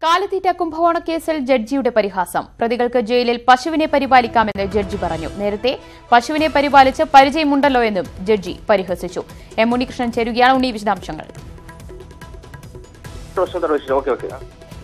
കാലിത്തീറ്റ കുംഭകോണ കേസിൽ ജഡ്ജിയുടെ പരിഹാസം പ്രതികൾക്ക് ജയിലിൽ പശുവിനെ പരിപാലിക്കാമെന്ന് ജഡ്ജി പറഞ്ഞു നേരത്തെ പശുവിനെ പരിപാലിച്ച് പരിചയമുണ്ടല്ലോ എന്നും ജഡ്ജി പരിഹസിച്ചു എം ഉണ്ണികൃഷ്ണൻ ചേരുകയാണ് ഉണ്ണി വിശദാംശങ്ങൾ വർഷം തടവ് ഓക്കെ ഓക്കെ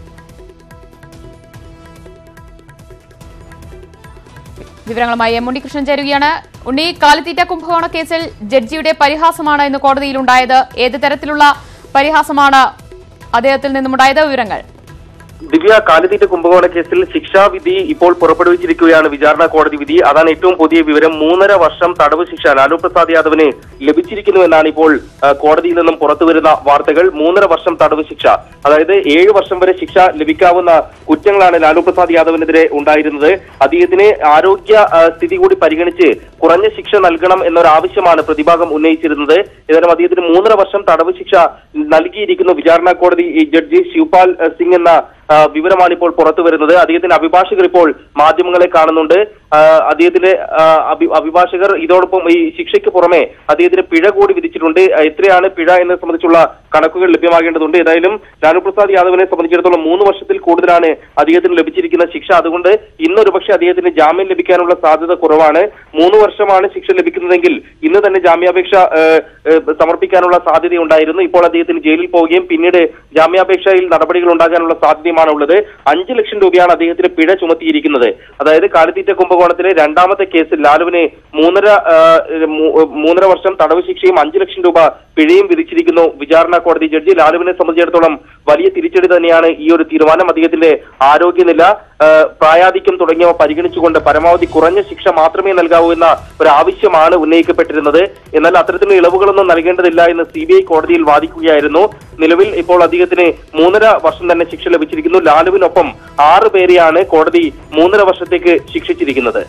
വിവരങ്ങളുമായി എം ഉണ്ണികൃഷ്ണൻ ചേരുകയാണ് ഉണ്ണി കാലിത്തീറ്റ കുംഭകോണ കേസിൽ ജഡ്ജിയുടെ പരിഹാസമാണ് ഇന്ന് കോടതിയിലുണ്ടായത് ഏത് തരത്തിലുള്ള പരിഹാസമാണ് അദ്ദേഹത്തിൽ നിന്നുമുണ്ടായത് വിവരങ്ങൾ ദിവ്യ കാലിത്തീറ്റ കുംഭകോണ കേസിൽ ശിക്ഷാവിധി ഇപ്പോൾ പുറപ്പെടുവിച്ചിരിക്കുകയാണ് വിചാരണ കോടതി വിധി അതാണ് ഏറ്റവും പുതിയ വിവരം മൂന്നര വർഷം തടവ് ശിക്ഷ ലാലു പ്രസാദ് യാദവിന് ലഭിച്ചിരിക്കുന്നു എന്നാണ് ഇപ്പോൾ ആ, കോടതിയിൽ നിന്നും പുറത്തുവരുന്ന വാർത്തകൾ മൂന്നര വർഷം തടവ് ശിക്ഷ അതായത് ഏഴു വർഷം വരെ ശിക്ഷ ലഭിക്കാവുന്ന കുറ്റങ്ങളാണ് ലാലു പ്രസാദ് യാദവിനെതിരെ ഉണ്ടായിരുന്നത് അദ്ദേഹത്തിന് ആരോഗ്യ ആ, സ്ഥിതി കൂടി പരിഗണിച്ച് കുറഞ്ഞ ശിക്ഷ നൽകണം എന്നൊരാവശ്യമാണ് പ്രതിഭാഗം ഉന്നയിച്ചിരുന്നത് ഏതായാലും അദ്ദേഹത്തിന് മൂന്നര വർഷം തടവ് ശിക്ഷ നൽകിയിരിക്കുന്നു വിചാരണ കോടതി ഈ ജഡ്ജി ശിവപാൽ ആ, സിംഗ് എന്ന ആ, വിവരമാണ് ഇപ്പോൾ പുറത്തു വരുന്നത് അദ്ദേഹത്തിന്റെ അഭിഭാഷകർ ഇപ്പോൾ മാധ്യമങ്ങളെ കാണുന്നുണ്ട് ആ, അദ്ദേഹത്തിന്റെ ആ, അഭി- അഭിഭാഷകർ ഇതോടൊപ്പം ഈ ശിക്ഷയ്ക്ക് പുറമെ അദ്ദേഹത്തിന് പിഴ കൂടി വിധിച്ചിട്ടുണ്ട് ആ, എത്രയാണ് പിഴ എന്നത് സംബന്ധിച്ചുള്ള കണക്കുകൾ ലഭ്യമാകേണ്ടതുണ്ട് ഏതായാലും ലാലു പ്രസാദ് യാദവിനെ സംബന്ധിച്ചിടത്തോളം മൂന്ന് വർഷത്തിൽ കൂടുതലാണ് അദ്ദേഹത്തിന് ലഭിച്ചിരിക്കുന്ന ശിക്ഷ അതുകൊണ്ട് ഇന്നൊരു പക്ഷേ അദ്ദേഹത്തിന് ജാമ്യം ലഭിക്കാനുള്ള സാധ്യത കുറവാണ് മൂന്ന് വർഷമാണ് ശിക്ഷ ലഭിക്കുന്നതെങ്കിൽ ഇന്ന് തന്നെ ജാമ്യാപേക്ഷ ആ, ആ, സമർപ്പിക്കാനുള്ള സാധ്യതയുണ്ടായിരുന്നു ഇപ്പോൾ അദ്ദേഹത്തിന് ജയിലിൽ പോവുകയും പിന്നീട് ജാമ്യാപേക്ഷയിൽ നടപടികൾ ഉണ്ടാകാനുള്ള സാധ്യതയുമാണ് ഉള്ളത് അഞ്ച് ലക്ഷം രൂപയാണ് അദ്ദേഹത്തിന് പിഴ ചുമത്തിയിരിക്കുന്നത് അതായത് കാലിത്തീറ്റ കുംഭകോണത്തിലെ രണ്ടാമത്തെ കേസിൽ ലാലുവിന് മൂന്നര ആ, മൂ- മൂന്നര വർഷം തടവ് ശിക്ഷയും അഞ്ച് ലക്ഷം രൂപ പിഴയും വിധിച്ചിരിക്കുന്നു വിചാരണ കോടതി ജഡ്ജി ലാലുവിനെ സംബന്ധിച്ചിടത്തോളം വലിയ തിരിച്ചടി തന്നെയാണ് ഈ ഒരു തീരുമാനം അദ്ദേഹത്തിന്റെ ആരോഗ്യനില ആ, പ്രായാധിക്യം തുടങ്ങിയവ പരിഗണിച്ചുകൊണ്ട് പരമാവധി കുറഞ്ഞ ശിക്ഷ മാത്രമേ നൽകാവൂ എന്ന ഒരു ആവശ്യമാണ് ഉന്നയിക്കപ്പെട്ടിരുന്നത് എന്നാൽ അത്തരത്തിലുള്ള ഇളവുകളൊന്നും നൽകേണ്ടതില്ല എന്ന് സി ബി ഐ കോടതിയിൽ വാദിക്കുകയായിരുന്നു നിലവിൽ ഇപ്പോൾ അദ്ദേഹത്തിന് മൂന്നര വർഷം തന്നെ ശിക്ഷ ലഭിച്ചിരിക്കുന്നു ലാലുവിനൊപ്പം ആറ് പേരെയാണ് കോടതി മൂന്നര വർഷത്തേക്ക് ശിക്ഷിച്ചിരിക്കുന്നത്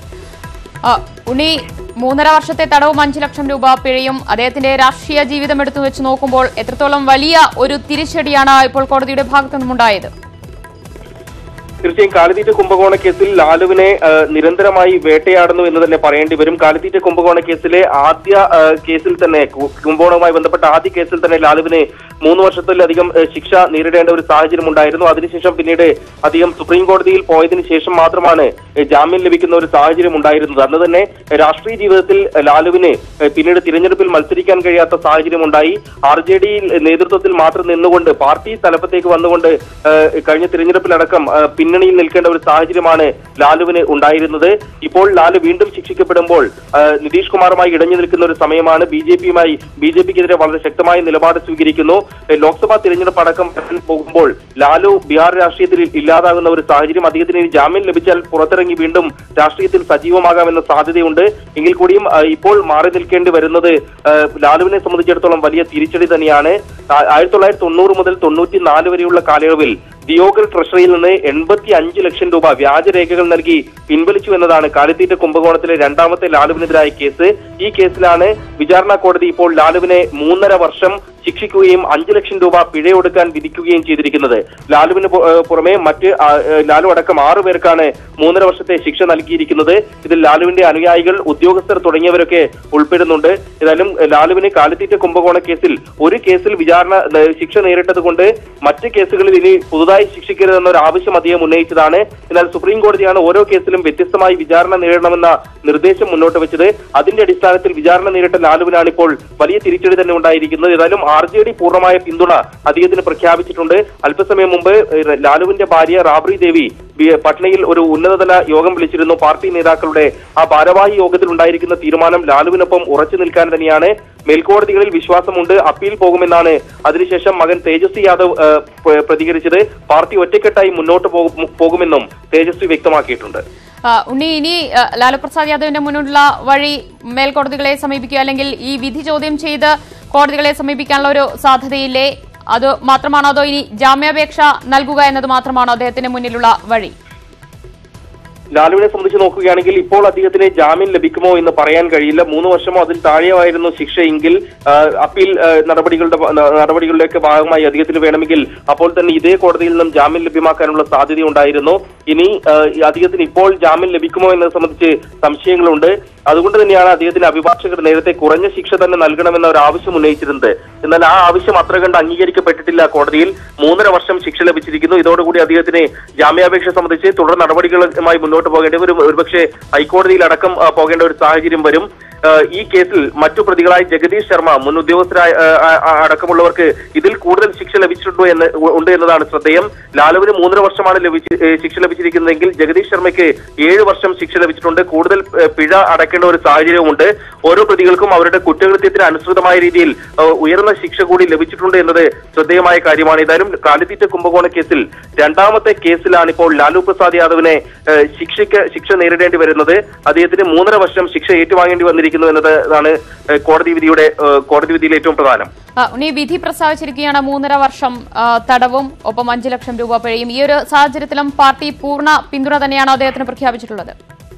ആ, ഉണ്ണി മൂന്നര വർഷത്തെ തടവും അഞ്ചു ലക്ഷം രൂപ പിഴയും അദ്ദേഹത്തിന്റെ രാഷ്ട്രീയ ജീവിതം എടുത്തു വെച്ച് നോക്കുമ്പോൾ എത്രത്തോളം വലിയ ഒരു തിരിച്ചടിയാണ് ഇപ്പോൾ കോടതിയുടെ ഭാഗത്തു നിന്നുണ്ടായത് തീർച്ചയായും കാലിത്തീറ്റ കുംഭകോണ കേസിൽ ലാലുവിനെ ആ, നിരന്തരമായി വേട്ടയാടുന്നു എന്ന് തന്നെ പറയേണ്ടി വരും കാലിത്തീറ്റ കുംഭകോണ കേസിലെ ആദ്യ ആ, കേസിൽ തന്നെ കു- കുംഭകോണവുമായി ബന്ധപ്പെട്ട ആദ്യ കേസിൽ തന്നെ ലാലുവിന് മൂന്ന് വർഷത്തിലധികം ആ, ശിക്ഷ നേരിടേണ്ട ഒരു സാഹചര്യം ഉണ്ടായിരുന്നു അതിനുശേഷം പിന്നീട് അദ്ദേഹം സുപ്രീം കോടതിയിൽ പോയതിനു ശേഷം മാത്രമാണ് ആ, ജാമ്യം ലഭിക്കുന്ന ഒരു സാഹചര്യം ഉണ്ടായിരുന്നത് അന്ന് തന്നെ രാഷ്ട്രീയ ജീവിതത്തിൽ ലാലുവിന് ആ, പിന്നീട് തിരഞ്ഞെടുപ്പിൽ മത്സരിക്കാൻ കഴിയാത്ത സാഹചര്യം ഉണ്ടായി ആർ ജെ ഡി നേതൃത്വത്തിൽ മാത്രം നിന്നുകൊണ്ട് പാർട്ടി തലപ്പത്തേക്ക് വന്നുകൊണ്ട് ആ, കഴിഞ്ഞ തിരഞ്ഞെടുപ്പിലടക്കം ആ, പിന്നണിയിൽ നിൽക്കേണ്ട ഒരു സാഹചര്യമാണ് ലാലുവിന് ഉണ്ടായിരുന്നത് ഇപ്പോൾ ലാലു വീണ്ടും ശിക്ഷിക്കപ്പെടുമ്പോൾ ആ, നിതീഷ് കുമാറുമായി ഇടഞ്ഞു നിൽക്കുന്ന ഒരു സമയമാണ് ബി ജെ പിയുമായി ബി ജെ പിക്കെതിരെ വളരെ ശക്തമായ നിലപാട് സ്വീകരിക്കുന്നു ഏ, ലോക്സഭാ തിരഞ്ഞെടുപ്പ് അടക്കം വരാൻ പോകുമ്പോൾ ലാലു ബീഹാർ രാഷ്ട്രീയത്തിൽ ഇല്ലാതാകുന്ന ഒരു സാഹചര്യം അദ്ദേഹത്തിന് ഇനി ജാമ്യം ലഭിച്ചാൽ പുറത്തിറങ്ങി വീണ്ടും രാഷ്ട്രീയത്തിൽ സജീവമാകാമെന്ന സാധ്യതയുണ്ട് എങ്കിൽ കൂടിയും ആ, ഇപ്പോൾ മാറി നിൽക്കേണ്ടി വരുന്നത് ആ, ലാലുവിനെ സംബന്ധിച്ചിടത്തോളം വലിയ തിരിച്ചടി തന്നെയാണ് ആ- ആയിരത്തി തൊള്ളായിരത്തി തൊണ്ണൂറ് മുതൽ തൊണ്ണൂറ്റി നാല് വരെയുള്ള കാലയളവിൽ ദിയോഗർ ട്രഷറിയിൽ നിന്ന് എൺപത്തി അഞ്ച് ലക്ഷം രൂപ വ്യാജരേഖകൾ നൽകി പിൻവലിച്ചു എന്നതാണ് കാലിത്തീറ്റ കുംഭകോണത്തിലെ രണ്ടാമത്തെ ലാലുവിനെതിരായ കേസ് ഈ കേസിലാണ് വിചാരണ കോടതി ഇപ്പോൾ ലാലുവിനെ മൂന്നര വർഷം ശിക്ഷിക്കുകയും അഞ്ചു ലക്ഷം രൂപ പിഴയൊടുക്കാൻ വിധിക്കുകയും ചെയ്തിരിക്കുന്നത് ലാലുവിന് പു- ഏഹ് പുറമെ മറ്റ് ആ, ഏഹ് ലാലു അടക്കം ആറു പേർക്കാണ് മൂന്നര വർഷത്തെ ശിക്ഷ നൽകിയിരിക്കുന്നത് ഇതിൽ ലാലുവിന്റെ അനുയായികൾ ഉദ്യോഗസ്ഥർ തുടങ്ങിയവരൊക്കെ ഉൾപ്പെടുന്നുണ്ട് ഏതായാലും ഏഹ് ലാലുവിന് കാലിത്തീറ്റ കുംഭകോണ കേസിൽ ഒരു കേസിൽ വിചാരണ ഏഹ് ശിക്ഷ നേരിട്ടത് കൊണ്ട് മറ്റ് കേസുകളിൽ ഇനി പുതുതായി ശിക്ഷിക്കരുതെന്നൊരു ആവശ്യം അദ്ദേഹം ഉന്നയിച്ചതാണ് എന്നാൽ സുപ്രീം കോടതിയാണ് ഓരോ കേസിലും വ്യത്യസ്തമായി വിചാരണ നേരിടണമെന്ന നിർദ്ദേശം മുന്നോട്ട് വെച്ചത് അതിന്റെ അടിസ്ഥാനത്തിൽ വിചാരണ നേരിട്ട ലാലുവിനാണ് ഇപ്പോൾ വലിയ തിരിച്ചടി തന്നെ ഉണ്ടായിരിക്കുന്നത് ഏതായാലും ആർ ജെ ഡി പൂർണ്ണമായ പിന്തുണ അദ്ദേഹത്തിന് പ്രഖ്യാപിച്ചിട്ടുണ്ട് അല്പസമയം മുമ്പ് ഏഹ്, ലാലുവിന്റെ ഭാര്യ റാബ്രി ദേവി ബി- പട്നയിൽ ഒരു ഉന്നതതല യോഗം വിളിച്ചിരുന്നു പാർട്ടി നേതാക്കളുടെ ആ ഭാരവാഹി യോഗത്തിൽ ഉണ്ടായിരിക്കുന്ന തീരുമാനം ലാലുവിനൊപ്പം ഉറച്ചു നിൽക്കാൻ തന്നെയാണ് മേൽക്കോടതികളിൽ വിശ്വാസമുണ്ട് അപ്പീൽ പോകുമെന്നാണ് അതിനുശേഷം മകൻ തേജസ്വി യാദവ് ഏഹ്, പ- പ്രതികരിച്ചത് പാർട്ടി ഒറ്റക്കെട്ടായി മുന്നോട്ട് പോകും- പോകുമെന്നും തേജസ്വി വ്യക്തമാക്കിയിട്ടുണ്ട് ആ, ഉണ്ണി ഇനി ആ, ലാലു പ്രസാദ് യാദവിന്റെ മുന്നിലുള്ള വഴി മേൽക്കോടതികളെ സമീപിക്കുക അല്ലെങ്കിൽ ഈ വിധി ചോദ്യം ചെയ്ത് കോടതികളെ സമീപിക്കാനുള്ള ഒരു സാധ്യതയില്ലേ അത് മാത്രമാണോ അതോ ഇനി ജാമ്യാപേക്ഷ നൽകുക എന്നത് മാത്രമാണോ അദ്ദേഹത്തിന്റെ മുന്നിലുള്ള വഴി ലാലുവിനെ സംബന്ധിച്ച് നോക്കുകയാണെങ്കിൽ ഇപ്പോൾ അദ്ദേഹത്തിന് ജാമ്യം ലഭിക്കുമോ എന്ന് പറയാൻ കഴിയില്ല മൂന്ന് വർഷമോ അതിൽ താഴെയായിരുന്നു ശിക്ഷയെങ്കിൽ ആ, അപ്പീൽ ആ, നടപടികളുടെ ഭ- ന- നടപടികളുടെയൊക്കെ ഭാഗമായി അദ്ദേഹത്തിന് വേണമെങ്കിൽ അപ്പോൾ തന്നെ ഇതേ കോടതിയിൽ നിന്നും ജാമ്യം ലഭ്യമാക്കാനുള്ള സാധ്യതയുണ്ടായിരുന്നു ഇനി ആ, ഈ അദ്ദേഹത്തിന് ഇപ്പോൾ ജാമ്യം ലഭിക്കുമോ എന്നത് സംബന്ധിച്ച് സംശയങ്ങളുണ്ട് അതുകൊണ്ട് തന്നെയാണ് അദ്ദേഹത്തിന് അഭിഭാഷകർ നേരത്തെ കുറഞ്ഞ ശിക്ഷ തന്നെ നൽകണമെന്ന ഒരു ആവശ്യം ഉന്നയിച്ചിരുന്നത് എന്നാൽ ആ ആവശ്യം അത്ര കണ്ട് അംഗീകരിക്കപ്പെട്ടിട്ടില്ല കോടതിയിൽ മൂന്നര വർഷം ശിക്ഷ ലഭിച്ചിരിക്കുന്നു ഇതോടുകൂടി അദ്ദേഹത്തിന് ജാമ്യാപേക്ഷ സംബന്ധിച്ച് തുടർ നടപടികളുമായി മുന്നോട്ട് പോകേണ്ടി വരും ഒരുപക്ഷെ ഹൈക്കോടതിയിൽ അടക്കം ആ, പോകേണ്ട ഒരു സാഹചര്യം വരും ആ, ഈ കേസിൽ മറ്റു പ്രതികളായ ജഗദീഷ് ശർമ്മ മുൻ ഉദ്യോഗസ്ഥരായ ആ, ആ, അടക്കമുള്ളവർക്ക് ഇതിൽ കൂടുതൽ ശിക്ഷ ലഭിച്ചിട്ടുണ്ടോ എന്ന് ഉണ്ട് എന്നതാണ് ശ്രദ്ധേയം ലാലുവിന് മൂന്നര വർഷമാണ് ലഭിച്ചി ഏ, ശിക്ഷ ലഭിച്ചിരിക്കുന്നതെങ്കിൽ ജഗദീഷ് ശർമ്മയ്ക്ക് ഏഴ് വർഷം ശിക്ഷ ലഭിച്ചിട്ടുണ്ട് കൂടുതൽ ഏ, പിഴ അടയ്ക്കേണ്ട ഒരു സാഹചര്യവുമുണ്ട് ഓരോ പ്രതികൾക്കും അവരുടെ കുറ്റകൃത്യത്തിന് അനുസൃതമായ രീതിയിൽ ആ, ഉയർന്ന ശിക്ഷ കൂടി ലഭിച്ചിട്ടുണ്ട് എന്നത് ശ്രദ്ധേയമായ കാര്യമാണ് ഏതായാലും കാലിത്തീറ്റ കുംഭകോണ കേസിൽ രണ്ടാമത്തെ കേസിലാണ് ഇപ്പോൾ ലാലു പ്രസാദ് യാദവിനെ ഏ, ശിക്ഷയ്ക്ക് ശിക്ഷ നേരിടേണ്ടി വരുന്നത് അദ്ദേഹത്തിന് മൂന്നര വർഷം ശിക്ഷ ഏറ്റുവാങ്ങേണ്ടി വന്നിരിക്കുന്നു എന്നതാണ് ഏ, കോടതി വിധിയുടെ ഏ, കോടതി വിധിയിൽ ഏറ്റവും പ്രധാനം ആ, ഉണ്ണി വിധി പ്രസ്താവിച്ചിരിക്കുകയാണ് മൂന്നര വർഷം ആ, തടവും ഒപ്പം അഞ്ചു ലക്ഷം രൂപ പിഴയും ഈ ഒരു സാഹചര്യത്തിലും പാർട്ടി പൂർണ്ണ പിന്തുണ തന്നെയാണ് അദ്ദേഹത്തിന് പ്രഖ്യാപിച്ചിട്ടുള്ളത്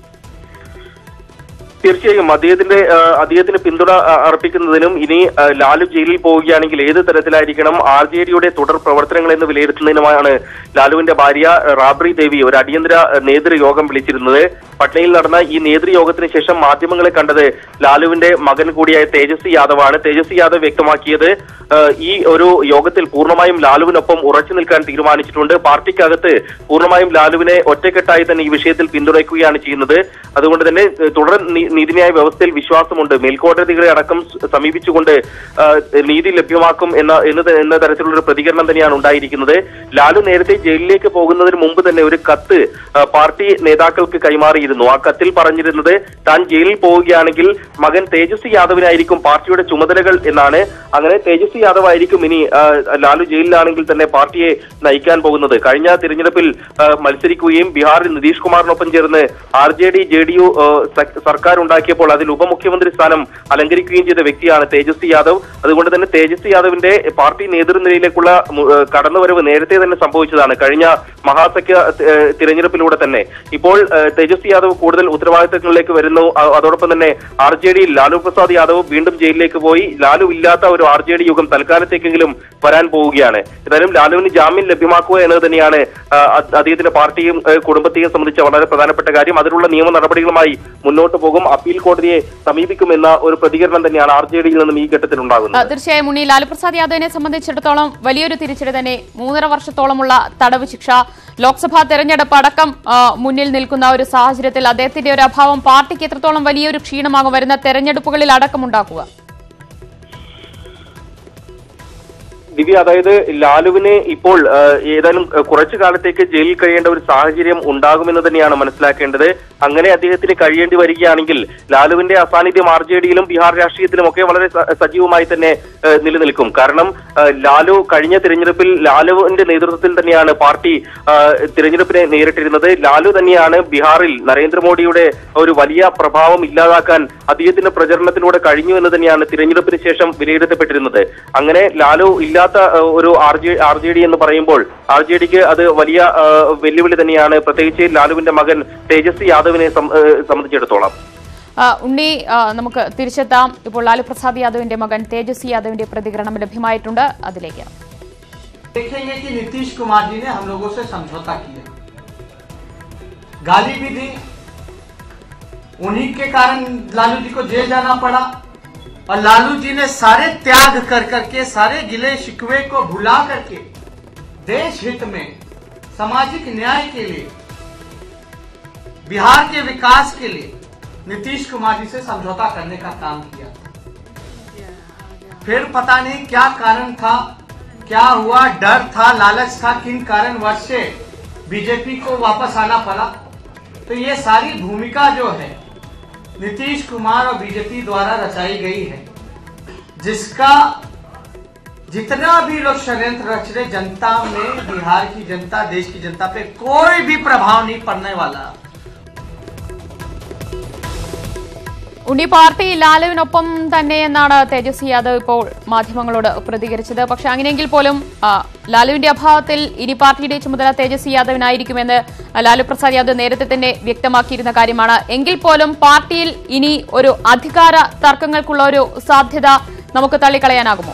തീർച്ചയായും അദ്ദേഹത്തിന്റെ ആ, അദ്ദേഹത്തിന് പിന്തുണ ആ, അർപ്പിക്കുന്നതിനും ഇനി ആ, ലാലു ജയിലിൽ പോവുകയാണെങ്കിൽ ഏത് തരത്തിലായിരിക്കണം ആർ ജെ ഡിയുടെ തുടർ പ്രവർത്തനങ്ങൾ എന്ന് വിലയിരുത്തുന്നതിനുമാണ് ലാലുവിന്റെ ഭാര്യ റാബ്രി ദേവി ഒരു അടിയന്തര നേതൃയോഗം വിളിച്ചിരുന്നത് പട്നയിൽ നടന്ന ഈ നേതൃയോഗത്തിന് ശേഷം മാധ്യമങ്ങളെ കണ്ടത് ലാലുവിന്റെ മകൻ കൂടിയായ തേജസ്വി യാദവാണ് തേജസ്വി യാദവ് വ്യക്തമാക്കിയത് ആ, ഈ ഒരു യോഗത്തിൽ പൂർണ്ണമായും ലാലുവിനൊപ്പം ഉറച്ചു നിൽക്കാൻ തീരുമാനിച്ചിട്ടുണ്ട് പാർട്ടിക്കകത്ത് പൂർണ്ണമായും ലാലുവിനെ ഒറ്റക്കെട്ടായി തന്നെ ഈ വിഷയത്തിൽ പിന്തുണയ്ക്കുകയാണ് ചെയ്യുന്നത് അതുകൊണ്ട് തന്നെ ഏഹ്, തുടർ നീ- നീതിന്യായ വ്യവസ്ഥയിൽ വിശ്വാസമുണ്ട് മേൽക്കോടതികളെ അടക്കം സ- സമീപിച്ചുകൊണ്ട് ആ, നീതി ലഭ്യമാക്കും എന്ന എന്ന ത- എന്ന തരത്തിലുള്ള ഒരു പ്രതികരണം തന്നെയാണ് ഉണ്ടായിരിക്കുന്നത് ലാലു നേരത്തെ ജയിലിലേക്ക് പോകുന്നതിന് മുമ്പ് തന്നെ ഒരു കത്ത് ആ, പാർട്ടി നേതാക്കൾക്ക് കൈമാറിയിരുന്നു ആ കത്തിൽ പറഞ്ഞിരുന്നത് താൻ ജയിലിൽ പോവുകയാണെങ്കിൽ മകൻ തേജസ്വി യാദവിനായിരിക്കും പാർട്ടിയുടെ ചുമതലകൾ എന്നാണ് അങ്ങനെ തേജസ്വി യാദവ് ആയിരിക്കും ഇനി ആ, ലാലു ജയിലിലാണെങ്കിൽ തന്നെ പാർട്ടിയെ നയിക്കാൻ പോകുന്നത് കഴിഞ്ഞ തിരഞ്ഞെടുപ്പിൽ ആ, മത്സരിക്കുകയും ബീഹാറിൽ നിതീഷ് കുമാറിനൊപ്പം ചേർന്ന് R J D J D U സർക്കാർ ഉണ്ടാക്കിയപ്പോൾ അതിൽ ഉപമുഖ്യമന്ത്രി സ്ഥാനം അലങ്കരിക്കുകയും ചെയ്ത വ്യക്തിയാണ് തേജസ്വി യാദവ് അതുകൊണ്ട് തന്നെ തേജസ്വി യാദവിന്റെ പാർട്ടി നേതൃനിരയിലേക്കുള്ള മു- ആ, കടന്നുവരവ് നേരത്തെ തന്നെ സംഭവിച്ചതാണ് കഴിഞ്ഞ മഹാസഖ്യ ആ, തിരഞ്ഞെടുപ്പിലൂടെ തന്നെ ഇപ്പോൾ ആ, തേജസ്വി യാദവ് കൂടുതൽ ഉത്തരവാദിത്തങ്ങളിലേക്ക് വരുന്നു അ- അതോടൊപ്പം തന്നെ ആർ ജെ ഡിയിൽ ലാലു പ്രസാദ് യാദവ് വീണ്ടും ജയിലിലേക്ക് പോയി ലാലു ഇല്ലാത്ത ഒരു ആർ ജെ ഡി യുഗം തൽക്കാലത്തേക്കെങ്കിലും വരാൻ പോവുകയാണ് ഏതായാലും ലാലുവിന് ജാമ്യം ലഭ്യമാക്കുക എന്നത് തന്നെയാണ് ആ, അ- അദ്ദേഹത്തിന്റെ പാർട്ടിയും ആ, കുടുംബത്തെയും സംബന്ധിച്ച വളരെ പ്രധാനപ്പെട്ട കാര്യം അതിനുള്ള നിയമ നടപടികളുമായി മുന്നോട്ട് പോകും അപ്പീൽ കോടതിയെ സമീപിക്കുമെന്ന ഒരു പ്രതികരണം തന്നെയാണ് ആർ ജെ ഡിയിൽ നിന്നും ഈ ഘട്ടത്തിൽ ആ, ഉണ്ടാകുന്നത് തീർച്ചയായും ഉണ്ണി ലാലു പ്രസാദ് യാദവിനെ സംബന്ധിച്ചിടത്തോളം വലിയൊരു തിരിച്ചടി തന്നെ മൂന്നര വർഷത്തോളമുള്ള തടവ് ശിക്ഷ ലോക്സഭാ തെരഞ്ഞെടുപ്പ് അടക്കം ആ, മുന്നിൽ നിൽക്കുന്ന ഒരു സാഹചര്യത്തിൽ അദ്ദേഹത്തിന്റെ ഒരു അഭാവം പാർട്ടിക്ക് എത്രത്തോളം വലിയൊരു ക്ഷീണമാകും വരുന്ന തെരഞ്ഞെടുപ്പുകളിൽ അടക്കമുണ്ടാക്കുക ദിവ്യ അതായത് ലാലുവിന് ഇപ്പോൾ ആ, ഏതായാലും ആ, കുറച്ചു കാലത്തേക്ക് ജയിലിൽ കഴിയേണ്ട ഒരു സാഹചര്യം ഉണ്ടാകുമെന്ന് തന്നെയാണ് മനസ്സിലാക്കേണ്ടത് അങ്ങനെ അദ്ദേഹത്തിന് കഴിയേണ്ടി വരികയാണെങ്കിൽ ലാലുവിന്റെ അസാന്നിധ്യം ആർ ജെ ഡിയിലും ബീഹാർ രാഷ്ട്രീയത്തിലും ഒക്കെ വളരെ സ- സജീവമായി തന്നെ ആ, നിലനിൽക്കും കാരണം ആ, ലാലു കഴിഞ്ഞ തിരഞ്ഞെടുപ്പിൽ ലാലുവിന്റെ നേതൃത്വത്തിൽ തന്നെയാണ് പാർട്ടി ആ, തിരഞ്ഞെടുപ്പിനെ നേരിട്ടിരുന്നത് ലാലു തന്നെയാണ് ബീഹാറിൽ നരേന്ദ്രമോദിയുടെ ഒരു വലിയ പ്രഭാവം ഇല്ലാതാക്കാൻ അദ്ദേഹത്തിന്റെ പ്രചരണത്തിലൂടെ കഴിഞ്ഞു എന്ന് തന്നെയാണ് തിരഞ്ഞെടുപ്പിന് ശേഷം വിലയിരുത്തപ്പെട്ടിരുന്നത് അങ്ങനെ ലാലു ഇല്ലാത്ത ആ, ഒരു R J R J D എന്ന് പറയുമ്പോൾ ആർ ജെ ഡിക്ക് അത് വലിയ ആ, വെല്ലുവിളി തന്നെയാണ് പ്രത്യേകിച്ച് ലാലുവിന്റെ മകൻ തേജസ്വി യാദവിനെ സം- ആ, സംബന്ധിച്ചിടത്തോളം ആ, ഉണ്ണി ആ, നമുക്ക് തിരിച്ചെത്താം ഇപ്പോൾ ലാലു പ്രസാദ് യാദവിന്റെ മകൻ തേജസ്വി യാദവിന്റെ പ്രതികരണം ലഭ്യമായിട്ടുണ്ട് അതിലേക്ക് देखेंगे कि नीतीश कुमार जी ने हम लोगों से समझौता किया गाली भी दी उन्हीं के कारण लालू जी को जेल जाना पड़ा और लालू जी ने सारे त्याग कर करके सारे गिले शिकवे को भुला करके देश हित में सामाजिक न्याय के लिए बिहार के विकास के लिए नीतीश कुमार जी से समझौता करने का काम किया फिर पता नहीं क्या कारण था क्या हुआ डर था लालच था किन कारणवश से बीजेपी को वापस आना पड़ा तो ये सारी भूमिका जो है नीतीश कुमार और बीजेपी द्वारा रचाई गई है जिसका जितना भी लोग षड्यंत्र रच रहे जनता में बिहार की जनता देश की जनता पे कोई भी प्रभाव नहीं पड़ने वाला ഉണ്ണി പാർട്ടി ലാലുവിനൊപ്പം തന്നെ എന്നാണ് തേജസ്വി യാദവ് ഇപ്പോൾ മാധ്യമങ്ങളോട് പ്രതികരിച്ചത് പക്ഷെ അങ്ങനെയെങ്കിൽ പോലും ആ, ലാലുവിന്റെ അഭാവത്തിൽ ഇനി പാർട്ടിയുടെ ചുമതല തേജസ്വി യാദവിനായിരിക്കുമെന്ന് ലാലു പ്രസാദ് യാദവ് നേരത്തെ തന്നെ വ്യക്തമാക്കിയിരുന്ന കാര്യമാണ് എങ്കിൽ പോലും പാർട്ടിയിൽ ഇനി ഒരു അധികാര തർക്കങ്ങൾക്കുള്ള ഒരു സാധ്യത നമുക്ക് തള്ളിക്കളയാനാകുമോ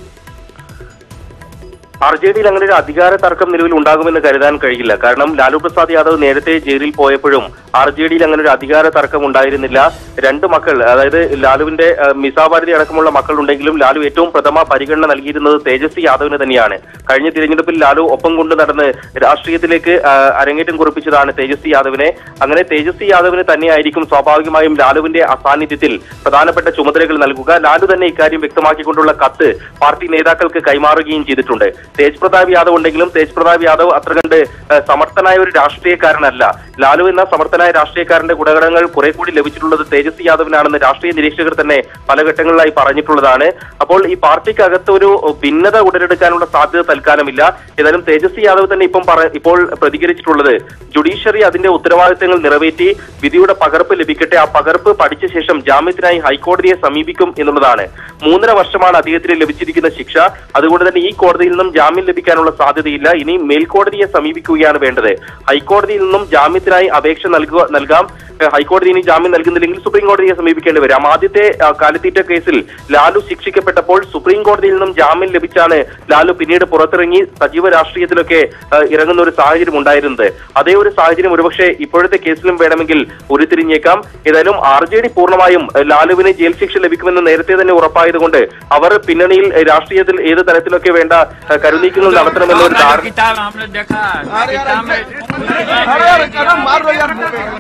ആർ ജെ ഡിയിൽ അങ്ങനെ ഒരു അധികാര തർക്കം നിലവിൽ ഉണ്ടാകുമെന്ന് കരുതാൻ കഴിയില്ല കാരണം ലാലു പ്രസാദ് യാദവ് നേരത്തെ ജയിലിൽ പോയപ്പോഴും ആർ ജെ ഡിയിൽ അങ്ങനെ ഒരു അധികാര തർക്കം ഉണ്ടായിരുന്നില്ല രണ്ട് മക്കൾ അതായത് ലാലുവിന്റെ ആ, മിസാഭാരതി അടക്കമുള്ള മക്കളുണ്ടെങ്കിലും ലാലു ഏറ്റവും പ്രഥമ പരിഗണന നൽകിയിരുന്നത് തേജസ്വി യാദവിന് തന്നെയാണ് കഴിഞ്ഞ തിരഞ്ഞെടുപ്പിൽ ലാലു ഒപ്പം കൊണ്ട് നടന്ന് രാഷ്ട്രീയത്തിലേക്ക് ആ, അരങ്ങേറ്റം കുറിപ്പിച്ചതാണ് തേജസ്വി യാദവിനെ അങ്ങനെ തേജസ്വി യാദവിന് തന്നെയായിരിക്കും സ്വാഭാവികമായും ലാലുവിന്റെ അസാന്നിധ്യത്തിൽ പ്രധാനപ്പെട്ട ചുമതലകൾ നൽകുക ലാലു തന്നെ ഇക്കാര്യം വ്യക്തമാക്കിക്കൊണ്ടുള്ള കത്ത് പാർട്ടി നേതാക്കൾക്ക് കൈമാറുകയും ചെയ്തിട്ടുണ്ട് തേജ് പ്രതാപ് യാദവ് ഉണ്ടെങ്കിലും തേജ് പ്രതാപ് യാദവ് അത്ര കണ്ട് ഏഹ്, സമർത്ഥനായ ഒരു രാഷ്ട്രീയക്കാരനല്ല ലാലു എന്ന സമർത്ഥനായ രാഷ്ട്രീയക്കാരന്റെ ഗുണഗണങ്ങൾ കുറെ കൂടി ലഭിച്ചിട്ടുള്ളത് തേജസ്വി യാദവിനാണെന്ന് രാഷ്ട്രീയ നിരീക്ഷകർ തന്നെ പല ഘട്ടങ്ങളിലായി പറഞ്ഞിട്ടുള്ളതാണ് അപ്പോൾ ഈ പാർട്ടിക്കകത്ത് ഒരു ഭിന്നത ഉടലെടുക്കാനുള്ള സാധ്യത തൽക്കാലമില്ല ഏതായാലും തേജസ്വി യാദവ് തന്നെ ഇപ്പം പറ ഇപ്പോൾ പ്രതികരിച്ചിട്ടുള്ളത് ജുഡീഷ്യറി അതിന്റെ ഉത്തരവാദിത്തങ്ങൾ നിറവേറ്റി വിധിയുടെ പകർപ്പ് ലഭിക്കട്ടെ ആ പകർപ്പ് പഠിച്ച ശേഷം ജാമ്യത്തിനായി ഹൈക്കോടതിയെ സമീപിക്കും എന്നുള്ളതാണ് മൂന്നര വർഷമാണ് അദ്ദേഹത്തിന് ലഭിച്ചിരിക്കുന്ന ശിക്ഷ അതുകൊണ്ട് തന്നെ ഈ കോടതിയിൽ നിന്നും ജാമ്യം ലഭിക്കാനുള്ള സാധ്യതയില്ല ഇനി മേൽക്കോടതിയെ സമീപിക്കുകയാണ് വേണ്ടത് ഹൈക്കോടതിയിൽ നിന്നും ജാമ്യത്തിനായി അപേക്ഷ നൽകുക നൽകാം ഏഹ് ഹൈക്കോടതി ഇനി ജാമ്യം നൽകുന്നില്ലെങ്കിൽ സുപ്രീം കോടതിയെ സമീപിക്കേണ്ടി വരും ആദ്യത്തെ ആ, കാലിത്തീറ്റ കേസിൽ ലാലു ശിക്ഷിക്കപ്പെട്ടപ്പോൾ സുപ്രീം കോടതിയിൽ നിന്നും ജാമ്യം ലഭിച്ചാണ് ലാലു പിന്നീട് പുറത്തിറങ്ങി സജീവ രാഷ്ട്രീയത്തിലൊക്കെ ആ, ഇറങ്ങുന്ന ഒരു സാഹചര്യം ഉണ്ടായിരുന്നത് അതേ ഒരു സാഹചര്യം ഒരുപക്ഷെ ഇപ്പോഴത്തെ കേസിലും വേണമെങ്കിൽ ഉരുത്തിരിഞ്ഞേക്കാം ഏതായാലും ആർ ജെ ഡി പൂർണ്ണമായും ഏഹ്, ലാലുവിന് ജയിൽ ശിക്ഷ ലഭിക്കുമെന്ന് നേരത്തെ തന്നെ ഉറപ്പായതുകൊണ്ട് അവർ പിന്നണിയിൽ ഏഹ്, രാഷ്ട്രീയത്തിൽ ഏത് തരത്തിലൊക്കെ വേണ്ട ഏഹ്, കരുനീക്കങ്ങൾ നടത്തണമെന്ന ഒരു ധാരണ किताब हमने देखा है किताब में अरे यार कदम मार लो यार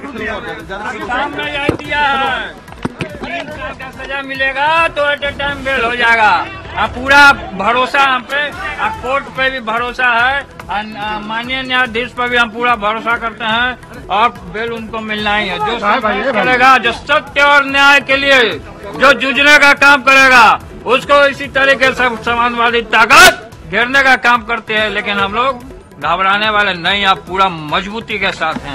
किताब में यही दिया है तीन साल का सजा मिलेगा तो एट ए टाइम बेल हो जाएगा अब पूरा भरोसा हम पे अब कोर्ट पे भी भरोसा है और माननीय न्यायाधीश पर भी हम पूरा भरोसा करते हैं और बेल उनको मिलना ही है जो संघर्ष करेगा जो सत्य और न्याय के लिए जो जूझने का काम करेगा उसको इसी तरीके से समाजवादी ताकत घेरने का काम करते हैं लेकिन हम लोग घबराने वाले नहीं आप पूरा मजबूती के साथ हैं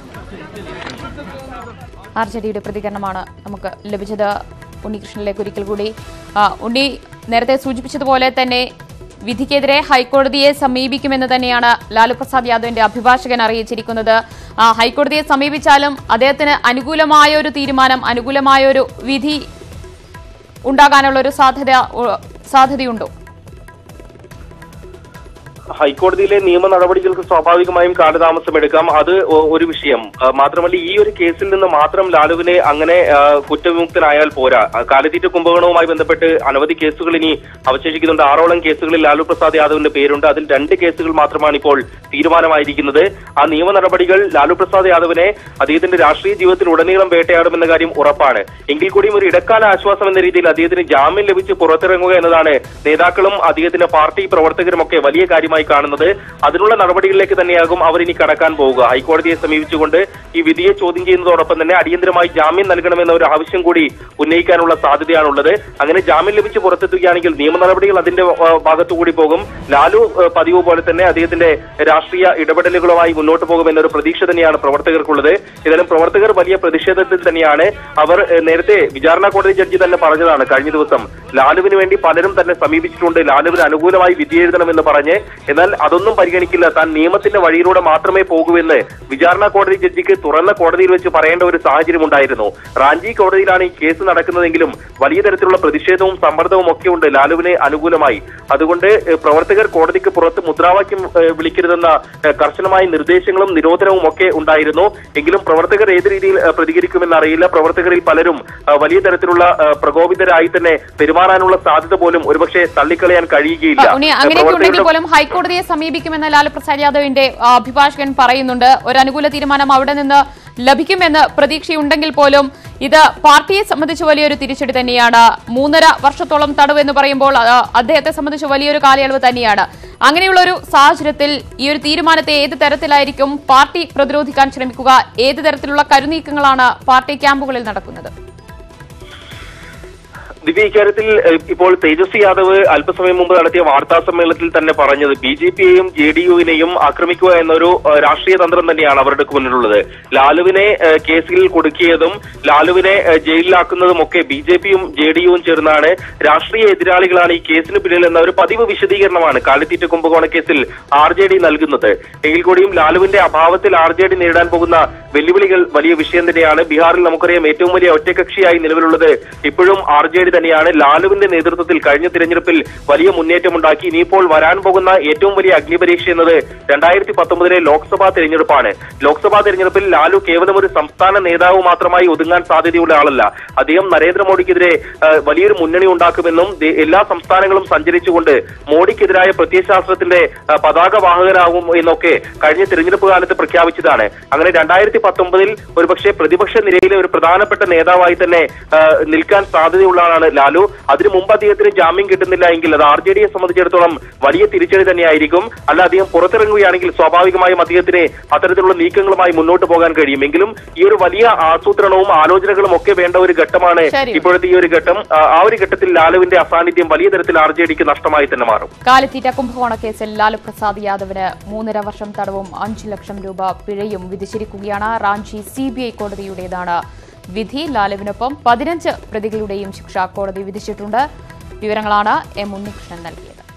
ആർ ജെ ഡിയുടെ പ്രതികരണമാണ് നമുക്ക് ലഭിച്ചത് ഉണ്ണികൃഷ്ണനിലേക്ക് ഒരിക്കൽ കൂടി ആ, ഉണ്ണി നേരത്തെ സൂചിപ്പിച്ചതുപോലെ തന്നെ വിധിക്കെതിരെ ഹൈക്കോടതിയെ സമീപിക്കുമെന്ന് തന്നെയാണ് ലാലു പ്രസാദ് യാദവിന്റെ അഭിഭാഷകൻ അറിയിച്ചിരിക്കുന്നത് ആ, ഹൈക്കോടതിയെ സമീപിച്ചാലും അദ്ദേഹത്തിന് അനുകൂലമായ ഒരു തീരുമാനം അനുകൂലമായ ഒരു വിധി ഉണ്ടാകാനുള്ള ഒരു സാധ്യത ഉ- സാധ്യതയുണ്ടോ ഹൈക്കോടതിയിലെ നിയമ നടപടികൾക്ക് സ്വാഭാവികമായും കാലതാമസം എടുക്കാം അത് ഒ- ഒരു വിഷയം ആ, മാത്രമല്ല ഈ ഒരു കേസിൽ നിന്ന് മാത്രം ലാലുവിനെ അങ്ങനെ ആ, കുറ്റവിമുക്തനായാൽ പോരാ ആ, കാലിത്തീറ്റ കുംഭകോണവുമായി ബന്ധപ്പെട്ട് അനവധി കേസുകൾ ഇനി അവശേഷിക്കുന്നുണ്ട് ആറോളം കേസുകളിൽ ലാലു പ്രസാദ് യാദവിന്റെ പേരുണ്ട് അതിൽ രണ്ട് കേസുകൾ മാത്രമാണ് ഇപ്പോൾ തീരുമാനമായിരിക്കുന്നത് ആ നിയമ നടപടികൾ ലാലു പ്രസാദ് യാദവിനെ അദ്ദേഹത്തിന്റെ രാഷ്ട്രീയ ജീവിതത്തിൽ ഉടനീളം വേട്ടയാടുമെന്ന കാര്യം ഉറപ്പാണ് എങ്കിൽ കൂടിയും ഒരു ഇടക്കാല ആശ്വാസം എന്ന രീതിയിൽ അദ്ദേഹത്തിന് ജാമ്യം ലഭിച്ച് പുറത്തിറങ്ങുക എന്നതാണ് നേതാക്കളും അദ്ദേഹത്തിന്റെ പാർട്ടി പ്രവർത്തകരും ഒക്കെ വലിയ കാര്യമായി കാണുന്നത് അതിനുള്ള നടപടികളിലേക്ക് തന്നെയാകും അവർ ഇനി കടക്കാൻ പോവുക ഹൈക്കോടതിയെ സമീപിച്ചുകൊണ്ട് ഈ വിധിയെ ചോദ്യം ചെയ്യുന്നതോടൊപ്പം തന്നെ അടിയന്തരമായി ജാമ്യം നൽകണമെന്ന ഒരു ആവശ്യം കൂടി ഉന്നയിക്കാനുള്ള സാധ്യതയാണുള്ളത് അങ്ങനെ ജാമ്യം ലഭിച്ച് പുറത്തെത്തുകയാണെങ്കിൽ നിയമ നടപടികൾ അതിന്റെ ആ, ഭാഗത്തുകൂടി പോകും ലാലു ആ, പതിവ് പോലെ തന്നെ അദ്ദേഹത്തിന്റെ രാഷ്ട്രീയ ഇടപെടലുകളുമായി മുന്നോട്ട് പോകുമെന്നൊരു പ്രതീക്ഷ തന്നെയാണ് പ്രവർത്തകർക്കുള്ളത് ഏതായാലും പ്രവർത്തകർ വലിയ പ്രതിഷേധത്തിൽ തന്നെയാണ് അവർ ഏഹ്, നേരത്തെ വിചാരണ കോടതി ജഡ്ജി തന്നെ പറഞ്ഞതാണ് കഴിഞ്ഞ ദിവസം ലാലുവിന് വേണ്ടി പലരും തന്നെ സമീപിച്ചിട്ടുണ്ട് ലാലുവിന് അനുകൂലമായി വിധി എഴുതണമെന്ന് പറഞ്ഞ് എന്നാൽ അതൊന്നും പരിഗണിക്കില്ല താൻ നിയമത്തിന്റെ വഴിയിലൂടെ മാത്രമേ പോകൂവെന്ന് വിചാരണ കോടതി ജഡ്ജിക്ക് തുറന്ന കോടതിയിൽ വെച്ച് പറയേണ്ട ഒരു സാഹചര്യം ഉണ്ടായിരുന്നു റാഞ്ചി കോടതിയിലാണ് ഈ കേസ് നടക്കുന്നതെങ്കിലും വലിയ തരത്തിലുള്ള പ്രതിഷേധവും സമ്മർദ്ദവും ഒക്കെ ഉണ്ട് ലാലുവിന് അനുകൂലമായി അതുകൊണ്ട് ഏഹ്, പ്രവർത്തകർ കോടതിക്ക് പുറത്ത് മുദ്രാവാക്യം ഏഹ്, വിളിക്കരുതെന്ന ഏഹ്, കർശനമായ നിർദ്ദേശങ്ങളും നിരോധനവും ഒക്കെ ഉണ്ടായിരുന്നു എങ്കിലും പ്രവർത്തകർ ഏത് രീതിയിൽ ഏഹ്, പ്രതികരിക്കുമെന്ന് അറിയില്ല പ്രവർത്തകരിൽ പലരും ഏഹ്, വലിയ തരത്തിലുള്ള ഏഹ്, പ്രകോപിതരായി തന്നെ പെരുമാറാനുള്ള സാധ്യത പോലും ഒരുപക്ഷെ തള്ളിക്കളയാൻ കഴിയുകയില്ല ഉണ്ണി ഏഹ്, അങ്ങനെയൊക്കെ ഉണ്ടെങ്കിൽ പ്രവർത്തകരുടെ പോലും ഹൈക്കോടതിയെ സമീപിക്കുമെന്ന് ലാലു പ്രസാദ് യാദവിന്റെ ആ, അഭിഭാഷകൻ പറയുന്നുണ്ട് ഒരു അനുകൂല തീരുമാനം അവിടെ നിന്ന് ലഭിക്കുമെന്ന് പ്രതീക്ഷയുണ്ടെങ്കിൽ പോലും ഇത് പാർട്ടിയെ സംബന്ധിച്ച് വലിയൊരു തിരിച്ചടി തന്നെയാണ് മൂന്നര വർഷത്തോളം തടവ് എന്ന് പറയുമ്പോൾ ആ, അദ്ദേഹത്തെ സംബന്ധിച്ച് വലിയൊരു കാലയളവ് തന്നെയാണ് അങ്ങനെയുള്ള ഒരു സാഹചര്യത്തിൽ ഈ ഒരു തീരുമാനത്തെ ഏത് തരത്തിലായിരിക്കും പാർട്ടി പ്രതിരോധിക്കാൻ ശ്രമിക്കുക ഏത് തരത്തിലുള്ള കരുനീക്കങ്ങളാണ് പാർട്ടി ക്യാമ്പുകളിൽ നടക്കുന്നത് ദിവ്യ ഇക്കാര്യത്തിൽ ഏഹ്, ഇപ്പോൾ തേജസ്വി യാദവ് അല്പസമയം മുമ്പ് നടത്തിയ വാർത്താ സമ്മേളനത്തിൽ തന്നെ പറഞ്ഞത് ബി ജെ പിയെയും ജെ ഡി യുവിനെയും ആക്രമിക്കുക എന്നൊരു ഏഹ്, രാഷ്ട്രീയ തന്ത്രം തന്നെയാണ് അവരുടെ മുന്നിലുള്ളത് ലാലുവിനെ ഏഹ്, കേസിൽ കുടുക്കിയതും ലാലുവിനെ ഏഹ്, ജയിലിലാക്കുന്നതും ഒക്കെ ബി ജെ പിയും ജെ ഡി യുവും ചേർന്നാണ് രാഷ്ട്രീയ എതിരാളികളാണ് ഈ കേസിന് പിന്നിൽ എന്ന ഒരു പതിവ് വിശദീകരണമാണ് കാലിത്തീറ്റ കുംഭകോണ കേസിൽ ആർ ജെ ഡി നൽകുന്നത് എങ്കിൽ കൂടിയും ലാലുവിന്റെ അഭാവത്തിൽ ആർ ജെ ഡി നേരിടാൻ പോകുന്ന വെല്ലുവിളികൾ വലിയ വിഷയം തന്നെയാണ് ബീഹാറിൽ നമുക്കറിയാം ഏറ്റവും വലിയ ഒറ്റകക്ഷിയായി നിലവിലുള്ളത് ഇപ്പോഴും ആർ ജെ ഡി തന്നെയാണ് ലാലുവിന്റെ നേതൃത്വത്തിൽ കഴിഞ്ഞ തിരഞ്ഞെടുപ്പിൽ വലിയ മുന്നേറ്റമുണ്ടാക്കി ഇനിയിപ്പോൾ വരാൻ പോകുന്ന ഏറ്റവും വലിയ അഗ്നിപരീക്ഷ എന്നത് രണ്ടായിരത്തി പത്തൊമ്പതിലെ ലോക്സഭാ തെരഞ്ഞെടുപ്പാണ് ലോക്സഭാ തെരഞ്ഞെടുപ്പിൽ ലാലു കേവലം ഒരു സംസ്ഥാന നേതാവ് മാത്രമായി ഒതുങ്ങാൻ സാധ്യതയുള്ള ആളല്ല അദ്ദേഹം നരേന്ദ്രമോദിക്കെതിരെ ആ, വലിയൊരു മുന്നണി ഉണ്ടാക്കുമെന്നും ദേ- എല്ലാ സംസ്ഥാനങ്ങളും സഞ്ചരിച്ചുകൊണ്ട് മോഡിക്കെതിരായ പ്രത്യയശാസ്ത്രത്തിന്റെ ആ, പതാക വാഹകനാകും എന്നൊക്കെ കഴിഞ്ഞ തിരഞ്ഞെടുപ്പ് കാലത്ത് പ്രഖ്യാപിച്ചതാണ് അങ്ങനെ രണ്ടായിരത്തി പത്തൊമ്പതിൽ ഒരുപക്ഷെ പ്രതിപക്ഷ നിരയിലെ ഒരു പ്രധാനപ്പെട്ട നേതാവായി തന്നെ ആ, നിൽക്കാൻ സാധ്യതയുള്ള ആളാണ് ലാലു അതിനു മുമ്പ് അദ്ദേഹത്തിന് ജാമ്യം കിട്ടുന്നില്ല എങ്കിൽ അത് ആർ ജെ ഡിയെ സംബന്ധിച്ചിടത്തോളം വലിയ തിരിച്ചടി തന്നെയായിരിക്കും അല്ല അദ്ദേഹം പുറത്തിറങ്ങുകയാണെങ്കിൽ സ്വാഭാവികമായും അദ്ദേഹത്തിന് അത്തരത്തിലുള്ള നീക്കങ്ങളുമായി മുന്നോട്ട് പോകാൻ കഴിയും എങ്കിലും ഈ ഒരു വലിയ ആസൂത്രണവും ആലോചനകളും ഒക്കെ വേണ്ട ഒരു ഘട്ടമാണ് ശരി. ഇപ്പോഴത്തെ ഈ ഒരു ഘട്ടം ആ, ആ ഒരു ഘട്ടത്തിൽ ലാലുവിന്റെ അസാന്നിധ്യം വലിയ തരത്തിൽ ആർ ജെ ഡിക്ക് നഷ്ടമായി തന്നെ മാറും കാലിത്തീറ്റ കുംഭകോണ കേസിൽ ലാലു പ്രസാദ് യാദവിന് മൂന്നര വർഷം തടവും അഞ്ചു ലക്ഷം രൂപ പിഴയും വിധിച്ചിരിക്കുകയാണ് റാഞ്ചി സി ബി ഐ കോടതിയുടേതാണ് വിധി ലാലുവിനൊപ്പം പതിനഞ്ച് പ്രതികളുടെയും ശിക്ഷ കോടതി വിധിച്ചിട്ടുണ്ട് വിവരങ്ങളാണ് എം ഉണ്ണികൃഷ്ണൻ നൽകിയത്